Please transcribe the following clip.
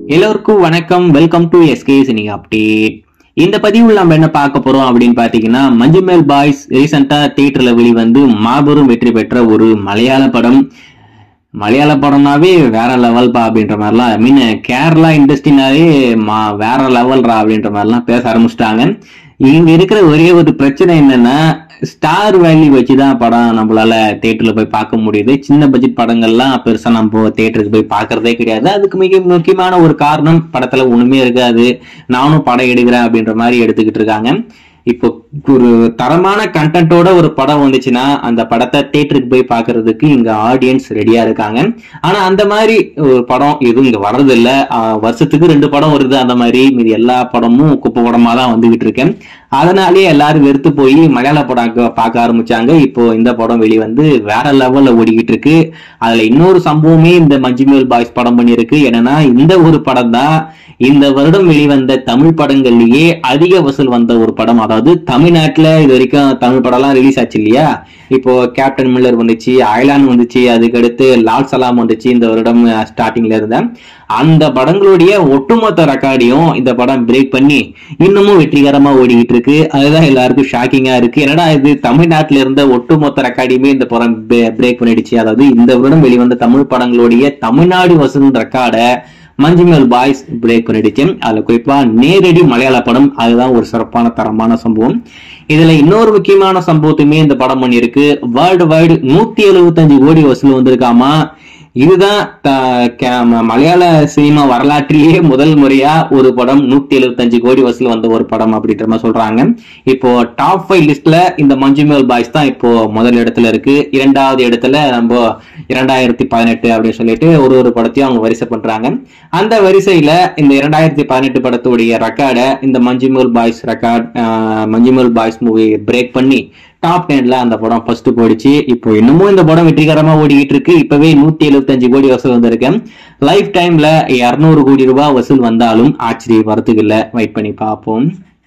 எல்லோருக்கும் வணக்கம் welcome to SK சினிங் அப்டேட் இந்த பதிவில் நம்ம என்ன பார்க்க போறோம் அப்படின்னு பாத்தீங்கன்னா மஞ்சுமேல் பாய்ஸ் ரீசெண்டா தியேட்டர்ல வெளிவந்து மாபெரும் வெற்றி பெற்ற ஒரு மலையாள படம் மலையாள படம்னாவே வேற லெவல்பா அப்படின்ற மாதிரிலாம் ஐ மீன் கேரளா இண்டஸ்ட்ரினாவே மா வேற லெவல்ரா அப்படின்ற மாதிரிலாம் பேச ஆரம்பிச்சிட்டாங்க இங்க இருக்கிற ஒரே ஒரு பிரச்சனை என்னன்னா ஸ்டார் வேல்யூ வச்சுதான் படம் நம்மளால தேட்டர்ல போய் பார்க்க முடியுது சின்ன பட்ஜெட் படங்கள்லாம் பெருசா நம்ம தேட்டருக்கு போய் பார்க்கறதே கிடையாது அதுக்கு மிக முக்கியமான ஒரு காரணம் படத்துல ஒண்ணுமே இருக்காது நானும் படம் எடுக்கிறேன் அப்படின்ற மாதிரி எடுத்துக்கிட்டு இருக்காங்க இப்போ ஒரு தரமான கண்டென்ட்டோட ஒரு படம் வந்துச்சுன்னா அந்த படத்தை தேட்டருக்கு போய் பார்க்கிறதுக்கு இங்க ஆடியன்ஸ் ரெடியா இருக்காங்க ஆனா அந்த மாதிரி ஒரு படம் எதுவும் இங்க வர்றது இல்ல ஆஹ் வருஷத்துக்கு ரெண்டு படம் வருது அந்த மாதிரி மீதி எல்லா படமும் குப்பை படமா தான் வந்துகிட்டு இருக்கேன் அதனாலேயே எல்லாரும் வெறுத்து போய் மலையாள படம் க- பார்க்க ஆரம்பிச்சாங்க இப்போ இந்த படம் வெளிவந்து வேற லெவல்ல ஓடிக்கிட்டு இருக்கு அதுல இன்னொரு சம்பவமே இந்த மஞ்சுமேல் பாய்ஸ் படம் பண்ணியிருக்கு என்னன்னா இந்த ஒரு படம் தான் இந்த வருடம் வெளிவந்த தமிழ் படங்கள்லயே அதிக வசூல் வந்த ஒரு படம் அதாவது தமிழ்நாட்டுல இது வரைக்கும் தமிழ் படம்லாம் ரிலீஸ் ஆச்சு இல்லையா இப்போ கேப்டன் மில்லர் வந்துச்சு அயலான் வந்துச்சு அதுக்கடுத்து லால் சலாம் வந்துச்சு இந்த வருடம் ஸ்டார்டிங்ல இருந்த அந்த படங்களுடைய ஒட்டுமொத்த ரெக்கார்டையும் இந்த படம் பிரேக் பண்ணி இன்னமும் வெற்றிகரமா ஓடிக்கிட்டு இருக்கு அதுதான் எல்லாருக்கும் ஷாக்கிங்கா இருக்கு என்னடா இது தமிழ்நாட்டுல இருந்த ஒட்டுமொத்த ரெக்கார்டையுமே இந்த படம் பிரேக் பண்ணிடுச்சு அதாவது இந்த வருடம் வெளிவந்த தமிழ் படங்களுடைய தமிழ்நாடு வசூல் ரெக்கார்டை மஞ்சுமேல் பாய்ஸ் பிரேக் பண்ணிடுச்சு அதுல குறிப்பா நேரடி மலையாள படம் அதுதான் ஒரு சிறப்பான தரமான சம்பவம் இதுல இன்னொரு முக்கியமான சம்பவத்துமே இந்த படம் பண்ணியிருக்கு வேர்ல்டு வைடு நூத்தி எழுபத்தஞ்சு கோடி வசூல் வந்திருக்காமா இதுதான் த- கே- ம- மலையாள சினிமா வரலாற்றிலேயே முதல் முறையா ஒரு படம் நூத்தி எழுபத்தஞ்சு கோடி வசூல் வந்த ஒரு படம் அப்படின்ற மாதிரி சொல்றாங்க இப்போ டாப் ஃபைவ் லிஸ்ட்ல இந்த மஞ்சுமேல் பாய்ஸ் தான் இப்போ முதல் இடத்துல இருக்கு இரண்டாவது இடத்துல நம்ம இரண்டாயிரத்தி பதினெட்டு அப்படின்னு சொல்லிட்டு ஒரு ஒரு படத்தையும் அவங்க வரிசை பண்றாங்க அந்த வரிசையில இந்த இரண்டாயிரத்தி பதினெட்டு படத்துடைய ரெக்கார்டை இந்த Manjummel boys record Manjummel boys movie break பண்ணி டாப் டென்ல அந்த படம் ஃபர்ஸ்ட் போயிடுச்சு இப்போ இன்னமும் இந்த படம் வெற்றிகரமா ஓடிக்கிட்டு இருக்கு இப்பவே நூத்தி எழுபத்தஞ்சு கோடி வசூல் வந்திருக்கு லைஃப் டைம்ல இருநூறு கோடி ரூபாய் வசூல் வந்தாலும் ஆச்சரியம் வரதுக்கு இல்ல வெயிட் பண்ணி பார்ப்போம்